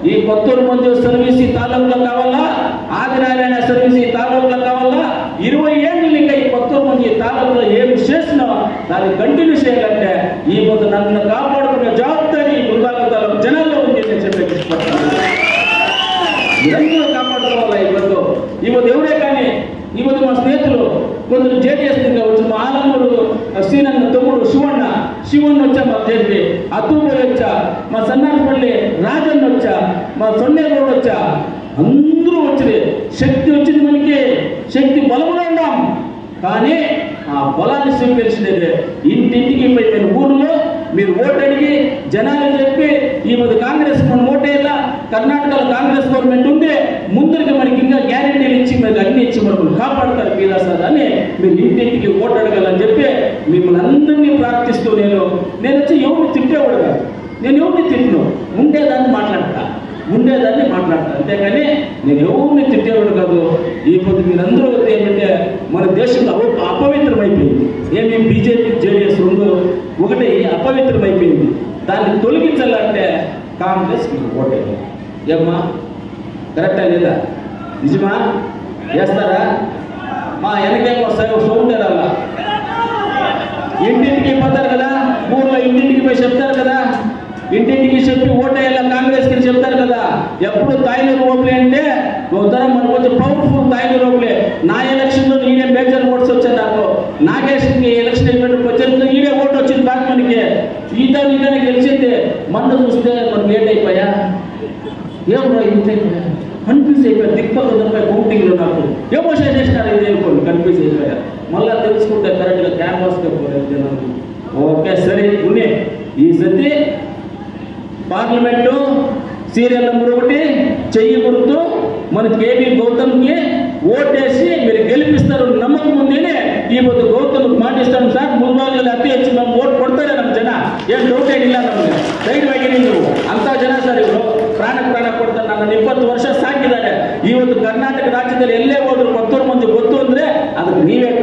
ఈ కొత్తూరు మంజు సర్వీస్ ఈ తాలూకులో కావాలా ఆదినారాయణ సర్వీస్ ఈ తాలూకులో కావాలా ఇరవై ఏళ్ళు ఇంకా ఈ కొత్తూరు మంజు ఈ తాలూకులో ఏం చేసినా దాన్ని కంటిన్యూ చేయాలంటే ఈ పొద్దు నన్ను కాపాడుకునే జవాబారి ఈ గురుగాల తాలూకు జనాల్లో ఉంది అని చెప్పి ఇష్టపడతాను నిరంతరం కాపాడుకోవాలా ఈ పొద్దు ఈ పొద్దు ఎవరే కానీ ఈ పొద్దు మా స్నేహితులు కొందరు జేటీఎస్ వచ్చి మా ఆలంగుడు శ్రీనన్న తమ్ముడు శివಣ್ణ శివಣ್ణ వచ్చా మా జేపీ అత్తూరు వచ్చా మా సన్నారపల్లి రాజన్న వచ్చా మా సొన్నేగౌడ్ వచ్చా అందరూ వచ్చింది శక్తి వచ్చింది మనకి శక్తి బలములో ఉన్నాం కానీ ఆ బలాన్ని స్వీకరించినది ఇంటింటికి పోయి నేను ఊరిలో మీరు ఓటు అడిగి జనాలు చెప్పి ఈ మధ్య కాంగ్రెస్ మన ఓటేలా కర్ణాటకలో కాంగ్రెస్ గవర్నమెంట్ ఉంది ముందరికి మనకి ఇంకా గ్యారెంటీలు ఇచ్చి మరి అన్ని ఇచ్చి మనకు కాపాడతారు పీలాసాద్ అని మీరు ఇంటింటికి ఓటు అడగాలని చెప్పి మిమ్మల్ని అందరినీ ప్రార్థిస్తూ నేను నేను వచ్చి ఎవరిని తిట్టేవాడు కాదు నేను ఎవరిని తిట్టను ఉండేదాన్ని మాట్లాడతా ఉండేదాన్ని మాట్లాడతా అంతేగాని నేను ఎవరిని తిట్టేవాడు కాదు ఈ పొద్దు మీరందరూ వస్తే ఏమంటే మన దేశంలో అవ- అపవిత్రమైపోయింది ఏమి బీజేపీ జేడీఎస్ రెండు ఒకటి అపవిత్రమైపోయింది దాన్ని తొలగించాలంటే కాంగ్రెస్ మీకు ఓటేయాలి ఏమ్మా కరెక్టా లేదా నిజమా వేస్తారా మా వెనకేమో సగం సౌండ్ రాలా ఇంటింటికి పోతారు కదా ఊర్లో ఇంటింటికి పోయి చెప్తారు కదా ఇంటింటికి చెప్పి ఓటేయాల కాంగ్రెస్ కి చెప్తారు కదా ఎప్పుడు తాయిలూరు ఓట్లే అంటే ఉత్తరం మనకు కొంచెం పవర్ఫుల్ తాయిలూరు ఓట్లే నా ఎలక్షన్ లో ఈడే మేజర్ ఓట్స్ వచ్చాయి నాకు నాగేశ్వరికి ఎలక్షన్ అయిపోయినప్పుడు వచ్చేది ఈడే ఓటు వచ్చింది బాగా మనకి ఈత ఈతనే గెలిచింది మొన్న చూస్తే మనం లేట్ అయిపోయా ఏమో ఇంత కన్ఫ్యూజ్ అయిపోయా దిక్పక్క దొరికాయి కౌంటింగ్ లో నాకు ఏమో చేసేసినారు ఇది అనుకోండి కన్ఫ్యూజ్ అయిపోయా మళ్ళా తెలుసుకుంటే కరెక్ట్ గా క్యాన్వాస్ గా పోలేదు జనాలు ఓకే సరే ఉన్నే ఈ సతి పార్లమెంటు సీరియల్ నెంబర్ ఒకటి చెయ్యి గుర్తు మనకి కేబీ గౌతమ్కి ఓటేసి మీరు గెలిపిస్తారు నమ్మకం ఉంది అని ఈ పొద్దు గౌతమ్ మాటిస్తాను సార్ మూడు రోజులు అతి వచ్చి మేము ఓటు కొడతారే ನಮ್ಮ ಜನ ಏನು ಡೌಟ್ ಏನಿಲ್ಲ ನಮಗೆ ಧೈರ್ಯವಾಗಿ ನೀವು ಅಂತ ಜನ ಸರ್ ಇವರು ಪ್ರಾಣ ಪ್ರಾಣ ಕೊಡ್ತಾರೆ ನನ್ನನ್ನು ಇಪ್ಪತ್ತು ವರ್ಷ ಸಾಕಿದ್ದಾರೆ ಇವತ್ತು ಕರ್ನಾಟಕ ರಾಜ್ಯದಲ್ಲಿ ಎಲ್ಲೇ ಹೋದ್ರು ಕೊತ್ತೂರು ಮಂಜು ಗೊತ್ತು ಅಂದ್ರೆ ಅದಕ್ಕೆ ನೀವೇ